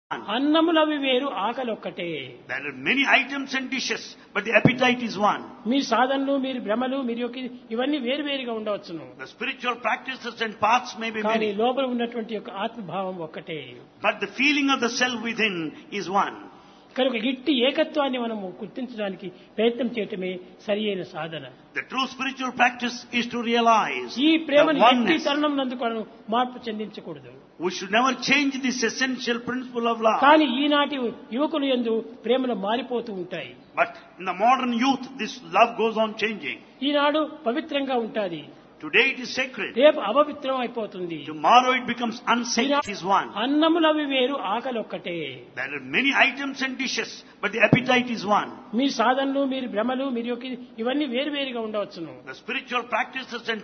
అన్నములవి వేరు ఆకలి ఒక్కటే There are many items and dishes, but the appetite is one. మీ సాధనలు మీరు భ్రమలు మీరు యొక్క ఇవన్నీ వేరువేరుగా ఉండవచ్చును The spiritual practices and paths may be కానీ many, లోపల ఉన్నటువంటి యొక్క ఆత్మభావం ఒక్కటే but the feeling of the self within is one. కనుక ఇట్టి ఏకత్వాన్ని మనము గుర్తించడానికి ప్రయత్నం చేయటమే సరి అయిన సాధన The true spiritual practice is to realize ఈ the ప్రేమను ఎట్టి oneness. తరుణం నందు మనం మార్పు చెందించకూడదు We should never change this essential principle of love. కానీ ఈనాటి యువకులు ఎందు ప్రేమలు మారిపోతూ ఉంటాయి But in the modern youth, this love goes on changing. ఈనాడు పవిత్రంగా ఉంటాది Today it is sacred. రేపు అపవిత్రం అయిపోతుంది Tomorrow it becomes unsacred. It is one. అన్నములవి వేరు ఆకలి ఒక్కటే There are many items and dishes, but the appetite is one. మీ సాధనలు మీరు భ్రమలు మీరు యొక్క ఇవన్నీ వేరువేరుగా ఉండవచ్చును The spiritual practices and